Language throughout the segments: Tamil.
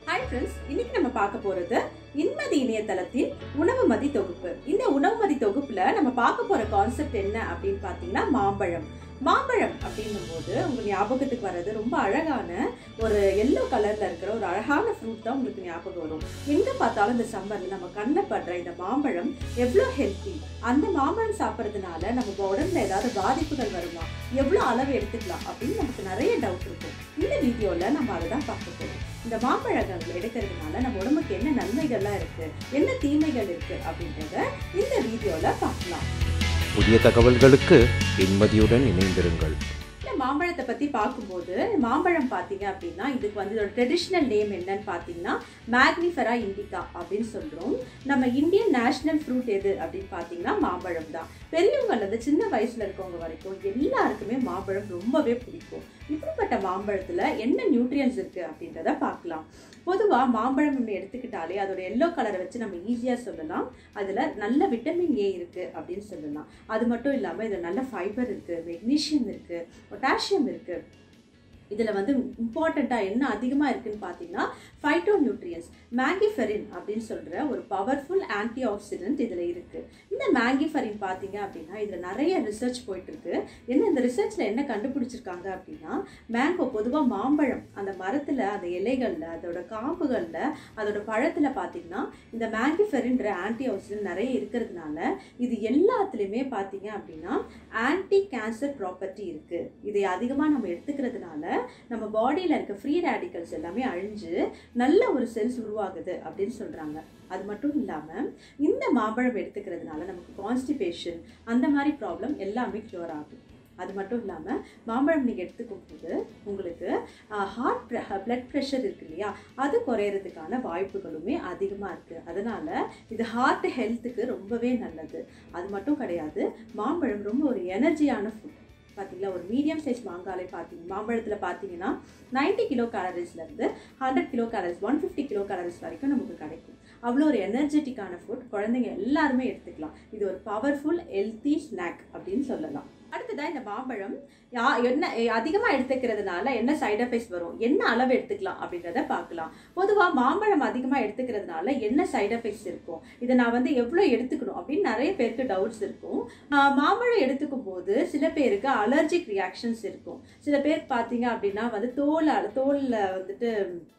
ஹாய் ஃப்ரெண்ட்ஸ் இன்னைக்கு நம்ம பார்க்க போறது இன்மதி இணையதளத்தின் உணவு மதி தொகுப்பு இந்த உணவு மதி தொகுப்புல நம்ம பார்க்க போற கான்செப்ட் என்ன அப்படின்னு பார்த்தீங்கன்னா மாம்பழம் மாம்பழம் அப்படின்னும் போது உங்க ஞாபகத்துக்கு வர்றது ரொம்ப அழகான ஒரு எல்லோ கலர்ல இருக்கிற ஒரு அழகான ஃப்ரூட் தான் உங்களுக்கு ஞாபகம் வரும் எங்க பார்த்தாலும் இந்த சம்மர்ல நம்ம கண்ணில் படுற இந்த மாம்பழம் எவ்வளோ ஹெல்த்தி அந்த மாம்பழம் சாப்பிட்றதுனால நம்ம உடம்புல ஏதாவது பாதிப்புகள் வருமா எவ்வளோ அளவு எடுத்துக்கலாம் அப்படின்னு நமக்கு நிறைய டவுட் இருக்கும் இந்த வீடியோவில் நம்ம அதை தான் பார்க்க போகிறோம் இந்த மாம்பழங்கள் எடுக்கிறதுனால நம்ம உடம்புக்கு என்ன நன்மைகள்லாம் இருக்கு என்ன தீமைகள் இருக்கு அப்படின்றத இந்த வீடியோவில் பார்க்கலாம் புதிய தகவல்களுக்கு இன்மதியுடன் இணைந்திருங்கள் இந்த மாம்பழத்தை பற்றி பார்க்கும்போது மாம்பழம் பார்த்தீங்க அப்படின்னா இதுக்கு வந்து இதோட ட்ரெடிஷ்னல் நேம் என்னன்னு பார்த்தீங்கன்னா மேக்னிஃபெரா இண்டிகா அப்படின்னு சொல்கிறோம் நம்ம இந்தியன் நேஷனல் ஃப்ரூட் எது அப்படின்னு பார்த்தீங்கன்னா மாம்பழம் தான் பெரியவங்கலேருந்து சின்ன வயசில் இருக்கவங்க வரைக்கும் எல்லாருக்குமே மாம்பழம் ரொம்பவே பிடிக்கும் இப்படிப்பட்ட மாம்பழத்தில் என்ன நியூட்ரியன்ஸ் இருக்குது அப்படின்றத பார்க்கலாம் பொதுவாக மாம்பழம் நம்ம எடுத்துக்கிட்டாலே அதோட எல்லோ கலரை வச்சு நம்ம ஈஸியாக சொல்லலாம் அதில் நல்ல விட்டமின் ஏ இருக்குது அப்படின்னு சொல்லலாம் அது மட்டும் இல்லாமல் இதில் நல்ல ஃபைபர் இருக்குது மெக்னீஷியம் இருக்குது பொட்டாசியம் இருக்குது இதில் வந்து இம்பார்ட்டண்ட்டாக என்ன அதிகமாக இருக்குன்னு பார்த்தீங்கன்னா ஃபைட்டோ நியூட்ரியன்ஸ் மேங்கிஃபெரின் அப்படின்னு சொல்கிற ஒரு பவர்ஃபுல் ஆன்டி ஆக்சிடென்ட் இதில் இருக்குது இந்த மேங்கிஃபெரின் பார்த்தீங்க அப்படின்னா இதில் நிறைய ரிசர்ச் போயிட்டுருக்கு என்ன இந்த ரிசர்ச்சில் என்ன கண்டுபிடிச்சிருக்காங்க அப்படின்னா மேங்கோ பொதுவாக மாம்பழம் அந்த மரத்தில் அந்த இலைகளில் அதோட காம்புகளில் அதோட பழத்தில் பார்த்தீங்கன்னா இந்த மேங்கிஃபெரின்ற ஆன்டி ஆக்சிடென்ட் நிறைய இருக்கிறதுனால இது எல்லாத்துலேயுமே பார்த்தீங்க அப்படின்னா ஆன்டி கேன்சர் ப்ராப்பர்ட்டி இருக்குது இதை அதிகமாக நம்ம எடுத்துக்கிறதுனால நம்ம பாடியில் இருக்க ஃப்ரீ ரேடிக்கல்ஸ் எல்லாமே அழிஞ்சு நல்ல ஒரு செல்ஸ் உருவாகுது அப்படின்னு சொல்கிறாங்க அது மட்டும் இல்லாமல் இந்த மாம்பழம் எடுத்துக்கிறதுனால நமக்கு கான்ஸ்டிபேஷன் அந்த மாதிரி ப்ராப்ளம் எல்லாமே க்யூர் ஆகும் அது மட்டும் இல்லாமல் மாம்பழம் நீங்கள் எடுத்துக்கும் போது உங்களுக்கு ஹார்ட் பிளட் ப்ரெஷர் இருக்கு இல்லையா அது குறையிறதுக்கான வாய்ப்புகளுமே அதிகமாக இருக்குது அதனால் இது ஹார்ட் ஹெல்த்துக்கு ரொம்பவே நல்லது அது மட்டும் கிடையாது மாம்பழம் ரொம்ப ஒரு எனர்ஜியான ஃபுட் பார்த்தீங்களா ஒரு மீடியம் சைஸ் மாங்காலை பார்த்தீங்க மாம்பழத்தில் பார்த்தீங்கன்னா நைன்ட்டி கிலோ கேலரிஸ்லேருந்து hundred kilo calories one fifty kilo calories வரைக்கும் நமக்கு கிடைக்கும் அவ்வளோ ஒரு எனர்ஜெட்டிக்கான ஃபுட் குழந்தைங்க எல்லாருமே எடுத்துக்கலாம் இது ஒரு பவர்ஃபுல் ஹெல்த்தி ஸ்நாக் அப்படின்னு சொல்லலாம் அடுத்ததாக இந்த மாம்பழம் யா என்ன அதிகமாக எடுத்துக்கிறதுனால என்ன சைட் எஃபெக்ட்ஸ் வரும் என்ன அளவு எடுத்துக்கலாம் அப்படின்றத பார்க்கலாம் பொதுவாக மாம்பழம் அதிகமாக எடுத்துக்கிறதுனால என்ன சைட் எஃபெக்ட்ஸ் இருக்கும் இதை நான் வந்து எவ்வளோ எடுத்துக்கணும் அப்படின்னு நிறைய பேருக்கு டவுட்ஸ் இருக்கும் மாம்பழம் எடுத்துக்கும் போது சில பேருக்கு அலர்ஜிக் ரியாக்ஷன்ஸ் இருக்கும் சில பேருக்கு பார்த்தீங்க அப்படின்னா வந்து தோல் தோலில் வந்துட்டு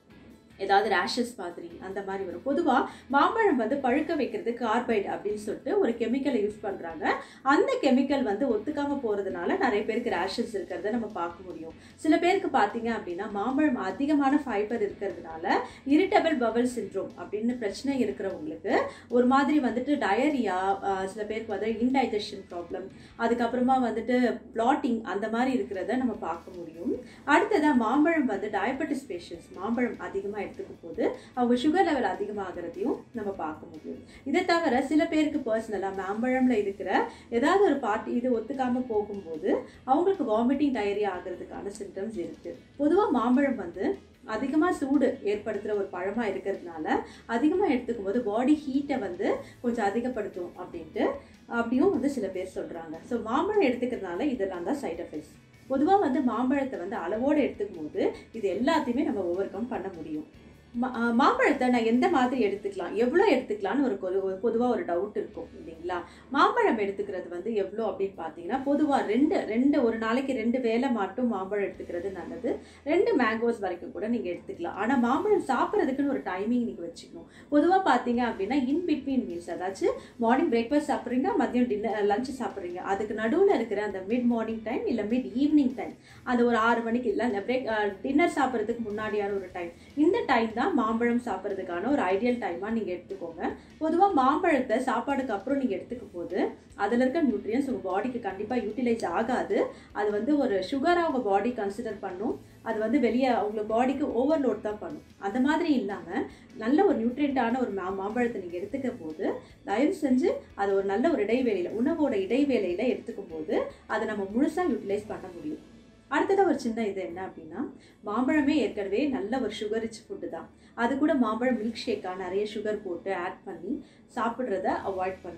ஏதாவது ரேஷஸ் மாதிரி அந்த மாதிரி வரும் பொதுவாக மாம்பழம் வந்து பழுக்க வைக்கிறது கார்பைட் அப்படின்னு சொல்லிட்டு ஒரு கெமிக்கலை யூஸ் பண்ணுறாங்க அந்த கெமிக்கல் வந்து ஒத்துக்காமல் போகிறதுனால நிறைய பேருக்கு ரேஷஸ் இருக்கிறத நம்ம பார்க்க முடியும் சில பேருக்கு பார்த்தீங்க அப்படின்னா மாம்பழம் அதிகமான ஃபைபர் இருக்கிறதுனால இரிட்டபிள் பவல் சின்ட்ரோம் அப்படின்னு பிரச்சனை இருக்கிறவங்களுக்கு ஒரு மாதிரி வந்துட்டு டயரியா சில பேருக்கு வந்து இன்டைஜஷன் ப்ராப்ளம் அதுக்கப்புறமா வந்துட்டு பிளாட்டிங் அந்த மாதிரி இருக்கிறத நம்ம பார்க்க முடியும் அடுத்ததாக மாம்பழம் வந்து டயபெட்டிஸ் பேஷண்ட்ஸ் மாம்பழம் அதிகமாக எடுத்துக்கும் போது அவங்க சுகர் லெவல் அதிகமாகிறதையும் நம்ம பார்க்க முடியும் இதை தவிர சில பேருக்கு பர்சனலாக மாம்பழம்ல இருக்கிற ஏதாவது ஒரு பார்ட்டி இது ஒத்துக்காமல் போகும்போது அவங்களுக்கு வாமிட்டிங் டயரியா ஆகிறதுக்கான சிம்டம்ஸ் இருக்குது பொதுவாக மாம்பழம் வந்து அதிகமாக சூடு ஏற்படுத்துகிற ஒரு பழமாக இருக்கிறதுனால அதிகமாக எடுத்துக்கும் போது பாடி ஹீட்டை வந்து கொஞ்சம் அதிகப்படுத்தும் அப்படின்ட்டு அப்படியும் வந்து சில பேர் சொல்கிறாங்க ஸோ மாம்பழம் எடுத்துக்கிறதுனால இதெல்லாம் தான் சைட் எஃபெக்ட்ஸ் பொதுவாக வந்து மாம்பழத்தை வந்து அளவோடு எடுத்துக்கும் போது இது எல்லாத்தையுமே நம்ம ஓவர் கம் பண்ண முடியும் மாம்பழத்தை நான் எந்த மாதிரி எடுத்துக்கலாம் எவ்வளோ எடுத்துக்கலான்னு ஒரு பொதுவாக ஒரு டவுட் இருக்கும் இல்லைங்களா மாம்பழம் எடுத்துக்கிறது வந்து எவ்வளோ அப்படின்னு பார்த்தீங்கன்னா பொதுவாக ரெண்டு ரெண்டு ஒரு நாளைக்கு ரெண்டு வேலை மட்டும் மாம்பழம் எடுத்துக்கிறது நல்லது ரெண்டு மேங்கோஸ் வரைக்கும் கூட நீங்கள் எடுத்துக்கலாம் ஆனால் மாம்பழம் சாப்பிட்றதுக்குன்னு ஒரு டைமிங் நீங்கள் வச்சுக்கணும் பொதுவாக பார்த்தீங்க அப்படின்னா இன் பிட்வீன் மீல்ஸ் அதாச்சும் மார்னிங் பிரேக்ஃபாஸ்ட் சாப்பிட்றீங்க மதியம் டின்னர் லஞ்ச் சாப்பிட்றீங்க அதுக்கு நடுவில் இருக்கிற அந்த மிட் மார்னிங் டைம் இல்லை மிட் ஈவினிங் டைம் அது ஒரு ஆறு மணிக்கு இல்லை பிரேக் டின்னர் சாப்பிட்றதுக்கு முன்னாடியான ஒரு டைம் இந்த டைம் தான் மாம்பழம் சாப்பிட்றதுக்கான ஒரு ஐடியல் டைமாக நீங்கள் எடுத்துக்கோங்க பொதுவாக மாம்பழத்தை சாப்பாடுக்கு அப்புறம் நீங்கள் எடுத்துக்கும் போது அதில் இருக்க நியூட்ரியன்ஸ் உங்கள் பாடிக்கு கண்டிப்பாக யூட்டிலைஸ் ஆகாது அது வந்து ஒரு சுகராக உங்கள் பாடி கன்சிடர் பண்ணும் அது வந்து வெளியே உங்களை பாடிக்கு ஓவர்லோட் தான் பண்ணும் அந்த மாதிரி இல்லாமல் நல்ல ஒரு நியூட்ரியண்ட்டான ஒரு மா மாம்பழத்தை நீங்கள் எடுத்துக்க போது தயவு செஞ்சு அது ஒரு நல்ல ஒரு இடைவேளையில் உணவோட இடைவேளையில் எடுத்துக்கும் போது அதை நம்ம முழுசாக யூட்டிலைஸ் பண்ண முடியும் அடுத்ததாக ஒரு சின்ன இது என்ன அப்படின்னா மாம்பழமே ஏற்கனவே நல்ல ஒரு சுகர் ரிச் ஃபுட்டு தான் அது கூட மாம்பழம் மில்க் ஷேக்காக நிறைய சுகர் போட்டு ஆட் பண்ணி சாப்பிட்றத அவாய்ட் பண்ணுங்கள்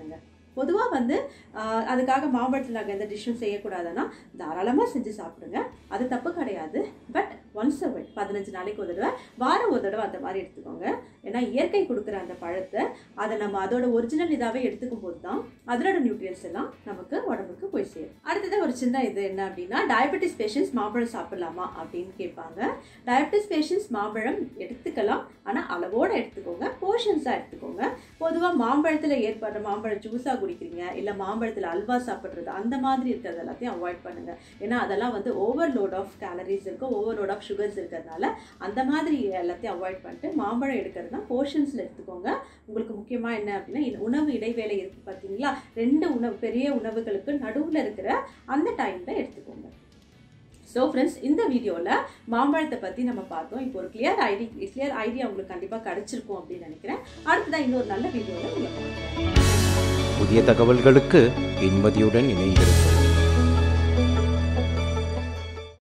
பொதுவாக வந்து ஆஹ், அதுக்காக மாம்பழத்தில் நாங்கள் எந்த டிஷ்ஷும் செய்யக்கூடாதுன்னா தாராளமாக செஞ்சு சாப்பிடுங்க அது தப்பு கிடையாது பட் ஒன்ஸ் அ வெட் பதினஞ்சு நாளைக்கு ஒரு தடவை வாரம் ஒரு தடவை அந்த மாதிரி எடுத்துக்கோங்க ஏன்னா இயற்கை கொடுக்குற அந்த பழத்தை அதை நம்ம அதோட ஒரிஜினல் இதாகவே எடுத்துக்கும் போது தான் அதோட நியூட்ரியன்ஸ் எல்லாம் நமக்கு உடம்புக்கு போய் சேரும் அடுத்தது ஒரு சின்ன இது என்ன அப்படின்னா டயபெட்டிஸ் பேஷண்ட்ஸ் மாம்பழம் சாப்பிடலாமா அப்படின்னு கேட்பாங்க டயபெட்டிஸ் பேஷண்ட்ஸ் மாம்பழம் எடுத்துக்கலாம் ஆனால் அளவோடு எடுத்துக்கோங்க போர்ஷன்ஸாக எடுத்துக்கோங்க பொதுவாக மாம்பழத்தில் ஏற்படுற மாம்பழம் ஜூஸாக குடிக்கிறீங்க இல்லை மாம்பழத்தில் அல்வா சாப்பிட்றது அந்த மாதிரி இருக்கிறது எல்லாத்தையும் அவாய்ட் பண்ணுங்கள் ஏன்னா அதெல்லாம் வந்து ஓவர்லோட் ஆஃப் கேலரிஸ் இருக்கும் ஓவர்லோட் ஆஃப் சுகர்ஸ் இருக்கிறதுனால அந்த மாதிரி எல்லாத்தையும் அவாய்ட் பண்ணிட்டு மாம்பழம் எடுக்கிறதுனா போர்ஷன்ஸில் எடுத்துக்கோங்க உங்களுக்கு முக்கியமாக என்ன அப்படின்னா இந்த உணவு இடைவேளை இருக்குது பார்த்தீங்களா ரெண்டு உணவு பெரிய உணவுகளுக்கு நடுவில் இருக்கிற அந்த டைமில் எடுத்துக்கோங்க ஸோ ஃப்ரெண்ட்ஸ் இந்த வீடியோவில் மாம்பழத்தை பற்றி நம்ம பார்த்தோம் இப்போ ஒரு கிளியர் ஐடி கிளியர் ஐடியா உங்களுக்கு கண்டிப்பாக கிடச்சிருக்கும் அப்படின்னு நினைக்கிறேன் அடுத்ததான் இன்னொரு நல்ல வீடியோவில் உங்களை பார்க்குறேன் புதிய தகவல்களுக்கு இன்மதியுடன் இணைந்திருங்கள்